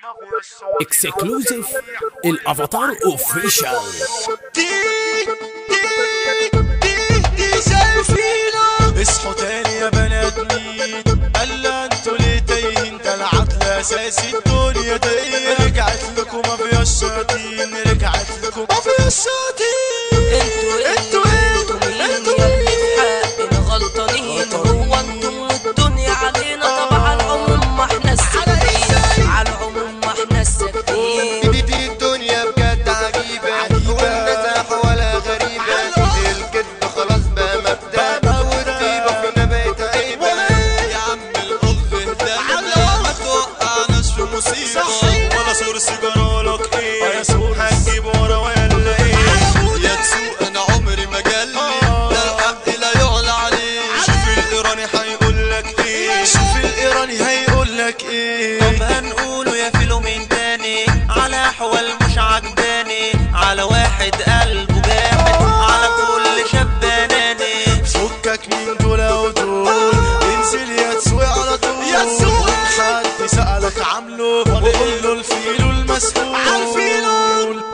اكسكلوزيف الافاتار اوفيشال دي دي دي دي شايفينا اصحوا تاني يا بنات مين قال انتوا ليه تايهين ده العقل اساسي الدنيا دي رجعت لكم ما فيهاش شياطين رجعت لكم ما فيهاش شياطين انتوا انتوا انتوا مين انتوا يا اللي في حقنا غلطانين هو انتم والدنيا علينا طب على العموم ما احنا الساكتين على العموم ما احنا الساكتين دي دي الدنيا بجد عجيبة والنزاح ولا غريبة الكذب خلاص بقى مبدأ والطيبة فينا بقت عيبة يا عم الأخ اهدى ما توقعناش في مصيبة ولا صور سيجارة لك ايه هتجيب ورا ولا ايه يا تسوق انا عمري ما جالي ده الحق لا يعلى عليه شوف الايراني هيقول لك ايه شوف الايراني هيقول لك ايه طب هنقوله يا فيلو من تاني على احوال مش عجباني على واحد قلبه جامد على كل شاب بناني فكك من دول او دول انزل يا تسوق على طول يا تسوق حد سألك عامله وقول له الفيلو المسؤول عالفيلو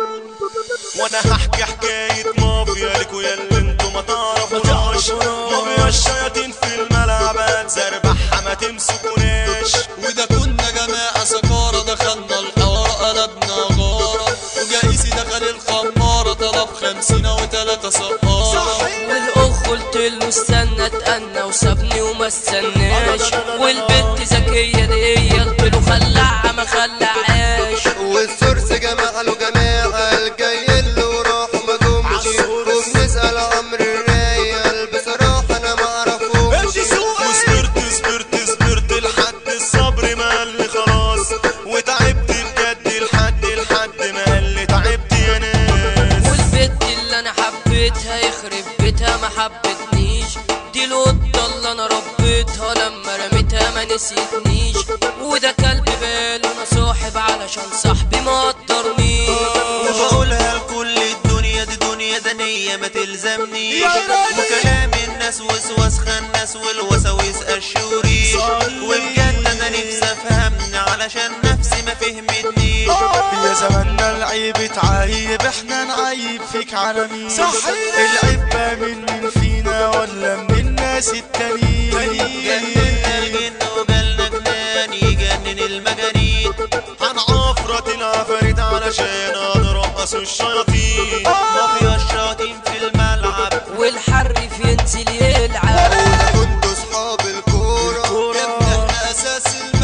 وانا هحكي حكاية مافيا لكوا يا اللي انتوا ما تعرفوناش مافيا الشياطين في الملعب زربحها ما تمسكوناش وده كنا جماعة سكارة دخلنا الحوار قلبنا غارة وجايسي دخل الخمارة طلب خمسين وتلاتة سقارة والاخ قلت له استنى اتأنى وسابني وما استناش والبنت ذكية دي قلت له خلعها ما خلعهاش والسورس جماعة له جماعة الجاي اللي وراح ما جمش وبنسأل عمرو الرايق بصراحة أنا معرفوش وصبرت صبرت صبرت لحد الصبر ما قال لي خلاص وتعبت بجد لحد لحد ما قال لي تعبت يا ناس والبنت اللي انا حبيتها يخرب بيتها ما حبتنيش دي القطة اللي انا ربيتها لما رميتها ما نسيتنيش وده كلب باله انا صاحب علشان صاحبي ما قدرنيش وبقولها لكل الدنيا دي دنيا دنية ما تلزمنيش وكلام الناس وسواس خناس والوساويس الشوريش وبجد انا نفسي افهمني علشان نفسي ما فهمتنيش يا زماننا العيب اتعايب احنا نعيب فيك على مين صحيح العيب بقى من مين فينا ولا من الناس التانيين جننا الجن وجالنا جنان يجنن المجانين هنعفرت العفاريت علشان نرقص الشياطين مافيا الشياطين في الملعب والحرف ينزل يلعب كنتوا صحاب الكورة احنا اساس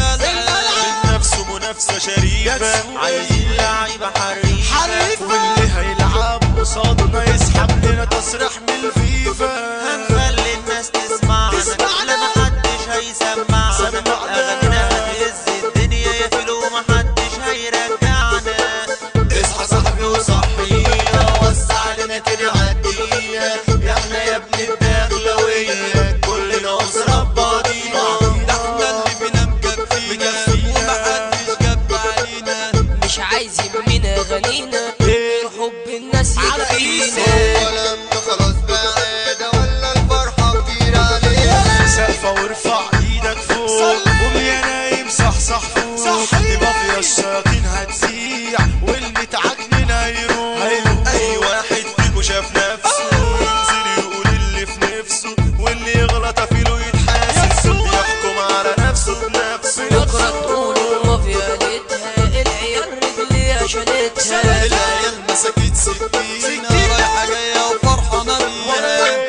الملعب نفسه منافسة شريفة عايزين لعيبة حريفة واللي هيلعب قصادنا يسحب لنا تصريح من الفيفا هنخلي الناس تسمعنا تسمعنا. لا محدش هيسمعنا سمعنا. اغانينا هتهز الدنيا يا فيلو محدش هيرجعنا اصحى صاحبي وصحينا وسع لنا كده عدية احنا يا ابن الدخلوية كلنا أسرة ببعضينا ده احنا اللي فينا مكفينا ومحدش جاب علينا مش عايز يهمنا غنينا غير حب الناس يكفينا ولما خلاص بقى عادة ولا الفرحة كتير علينا سقفة وارفع ايدك فوق قوم يا نايم صح صح فوق دي مافيا الشياطين هتزيع واللي تعجنن هيروح اي واحد فيكو شاف نفسه ينزل يقول اللي في نفسه واللي يغلط فيله يتحاسب يحكم على نفسه بنفسه بكرة تقولوا مافيا ليتها العيال رجليها شالتها العيال مسكت سكينة رايحة جاية وفرحانة بيها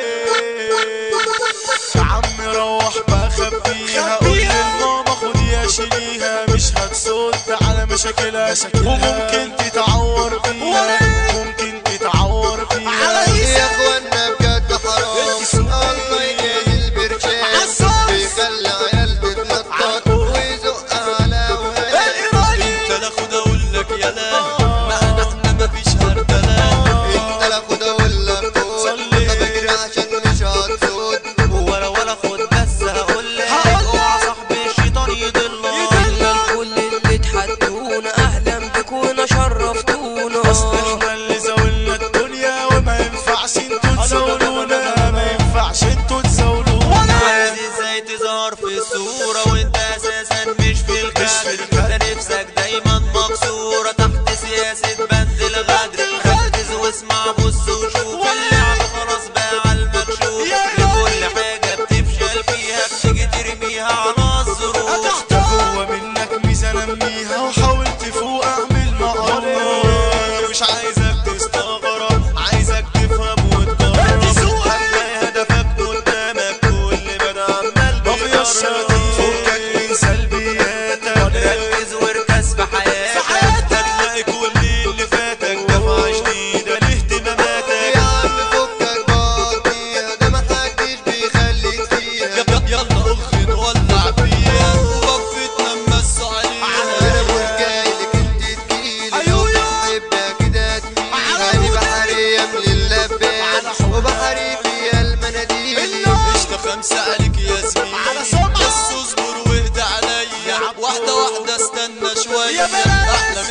يا عم روح بقى خبيها قول للماما خد يا شيليها مش هتصد على مشاكلها وممكن تتعور فيها ممكن تتعور فيها يا اخوانا بجد حرام الله يجازي البرشام بيخلي عيال تتنطط ويزق على وهي انت لا خد اقول لك يا لا ما احنا احنا مفيش هردلة انت لا خد ولا خد صلي. طب اجري عشان مش هتصد ولا ولا خد بس هقولك اوعى صاحبي الشيطان يضلك كل اللي تحدونا اهلا بكونا شرفتونا اصل احنا اللي زاولنا الدنيا وما ينفعش انتوا تزاولونا ما ينفعش انتوا تزاولونا عايز ازاي تظهر في الصورة وانت اساسا مش في الكادر ده نفسك دايما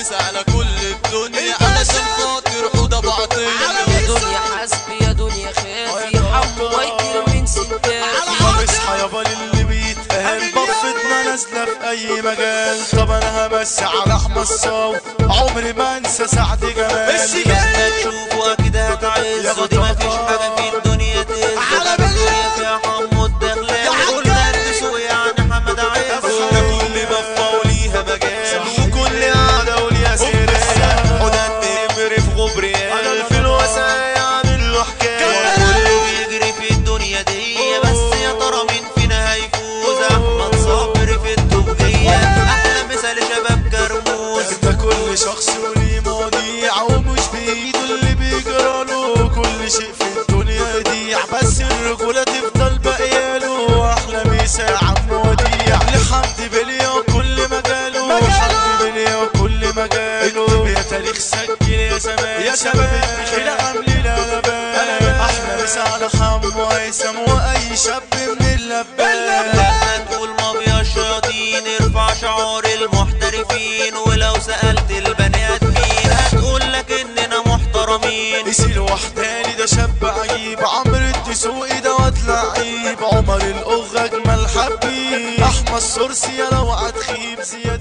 مسا على كل الدنيا علشان خاطر حوضة بعطية يا دنيا حسبي يا دنيا خافي حمو مايكل من سنتافي طب اصحى يابا للي بيتقال بفتنا نازلة في أي مجال طب أنا همسي على أحمد صاوي عمري ما أنسى سعد جمال لما تشوفوا اكيد هتعزوا دي مفيش حاجة في الدنيا تهز على الدنيا فيها حمو الدخلاوي قلنا ارتسوا يعني حمد عزو ده كل بفة وليها مجال وكل قعدة وليها سيرة حدى النمر في غبريال في الوسايا عامل له حكاية كله بيجري في الدنيا دي بس يا ترى مين فينا هيفوز احمد صابر في التوبية احلى مثال شباب كرموز ده كل شخص وليه مواضيع ومش بايده اللي بيجراله كل شيء في الدنيا يضيع بس الرجولة تفضل باقياله احلى مسا يا عم وديع لحمد بليا وكل مجاله حمد بليا وكل مجاله يا تاريخ سجل يا زمان يا شباب كده عاملين قلبان احلى مسا على حمو هيثم واي شاب من اللبان لما تقول مافيا الشياطين ارفع شعار المحترفين ولو سألت البني ادمين هتقول لك اننا محترمين يسيل وحداني ده شاب عجيب عمرو الدسوقي ده واد لعيب عمر الأغا أجمل حبيب أحمد صرصي لو هتخيب زياد